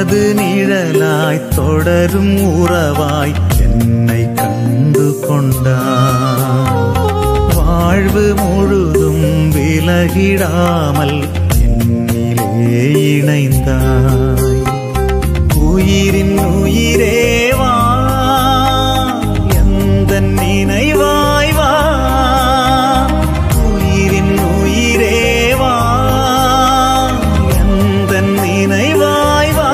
எனது நிழலாய் தொடரும் உறவாய் என்னை கண்டு கொண்டாய் வாழ்வு முழுதும் விலகிடாமல் என்னிலே இணைந்தாய் உயிரின் உயிரேவா எந்த நினைவாய் வா உயிரின் உயிரேவா எந்த நினைவாய் வா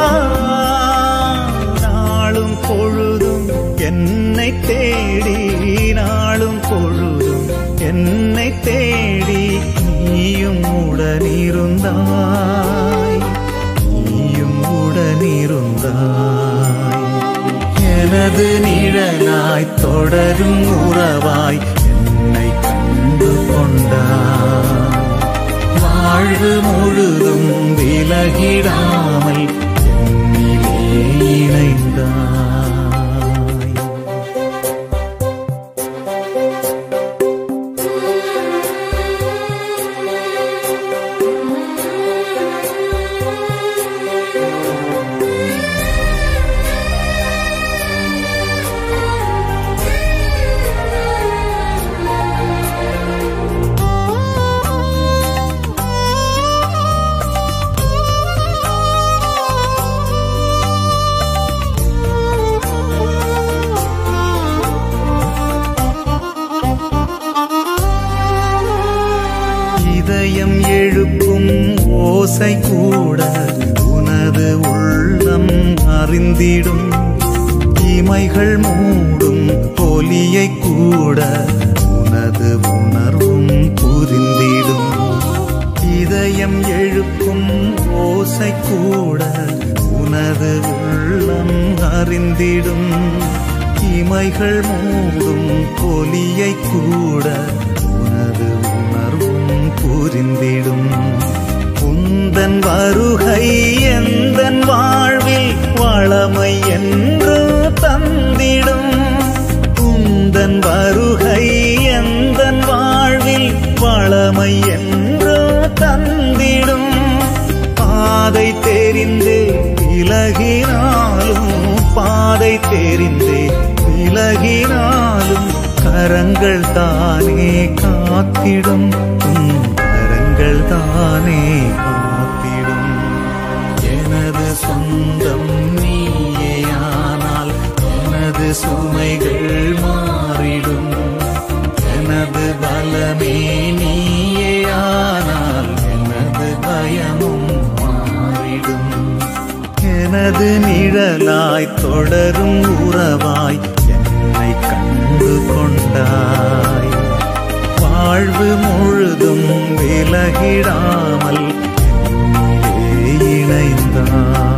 நாளும் பொழுதும் என்னை தேடி நாளும் பொழுதும் என்னை தேடி நீயும் உடனிருந்தாய் நீயும் உடனிருந்தாய் எனது நிழலாய் தொடரும் உறவாய் என்னை கண்டு கொண்டாய் வாழ்வு முழுதும் விலகிடாமல் என்னிலே இணைந்தாய் இதயம் எழுப்பும் ஓசை கூட உனது உள்ளம் அறிந்திடும் இமைகள் மூடும் ஒலியை கூட உனது உணர்வும் புரிந்திடும் இதயம் எழுப்பும் ஓசை கூட உனது உள்ளம் அறிந்திடும் இமைகள் மூடும் ஒலியை கூட உனது உணர்வும் புரிந்திடும் உந்தன் வருகை எந்தன் வாழ்வில் வளமை என்று தந்திடும் உந்தன் வருகை எந்தன் வாழ்வில் வளமை என்று தந்திடும் பாதை தெரிந்தே விலகினாலும் பாதை தெரிந்தே விலகினாலும் கரங்கள் தானே காத்திடும் உன் கரங்கள் தானே காத்திடும் எனது சொந்தம் நீயேயானால் எனது சுமைகள் மாறிடும் எனது பலமே நீயேயானால் எனது பயமும் மாறிடும் எனது நிழலாய் தொடரும் உறவாய் என்னை கண்டு கொண்டாய் வாழ்வு முழுதும் விலகிடாமல் என்னிலே இணைந்தாய்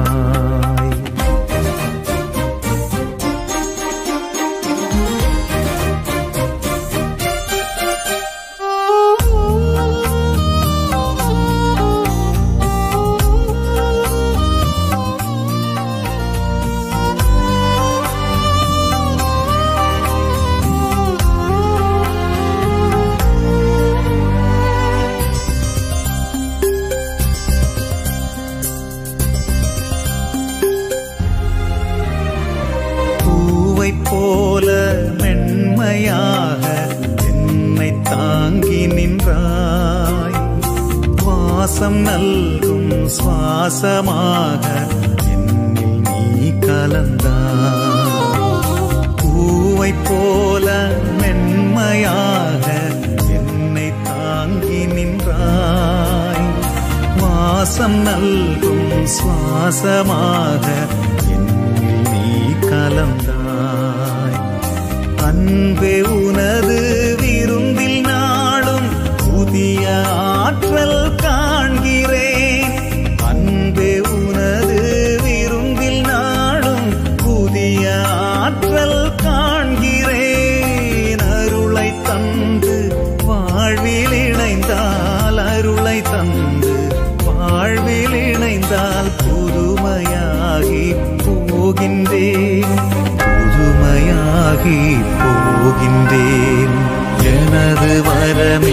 பூவைப் போல மென்மையாக என்னை தாங்கி நின்றாய் வாசம் நல்கும் சுவாசமாக என்னில் நீ கலந்தாய் பூவைப் போல மென்மையாக என்னை தாங்கி நின்றாய் வாசம் நல்கும் சுவாசமாக என்னில் நீ கலந்தாய் அன்பே உனது விருந்தில் நாளும் புதிய ஆற்றல் காண்கிறேன் அன்பே உனது விருந்தில் நாளும் புதிய ஆற்றல் காண்கிறேன் அருளை தந்து வாழ்வில் இணைந்தால் அருளை தந்து வாழ்வில் இணைந்தால் புதுமையாகி போகின்றேன் புதுமையாகி போகின்றேன் எனது வரமே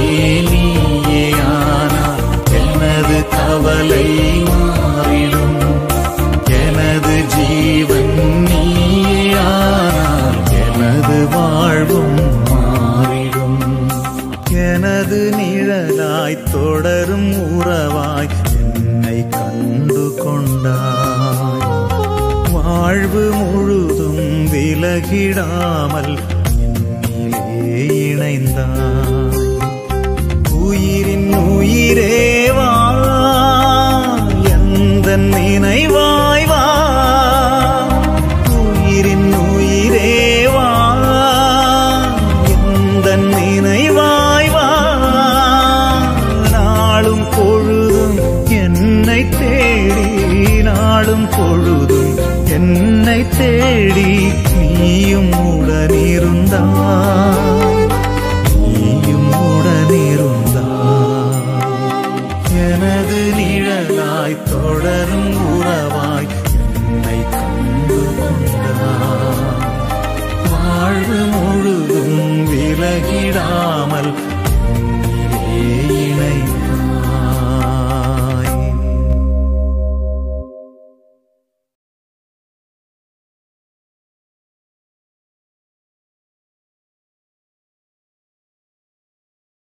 நீயேயானால் எனது கவலை மாறிடும் எனது வாழ்வு முழுதும் விலகிடாமல் என்னிலே இணைந்தாய் உயிரின் உயிரே வா எந்த நினைவாய் வா உயிரின் உயிரே வா எந்த நினைவாய் வா நாளும் பொழுதும் என்னை தேடி நாளும் பொழுதும் என்னை தேடி நீயும் உடனிருந்தாய்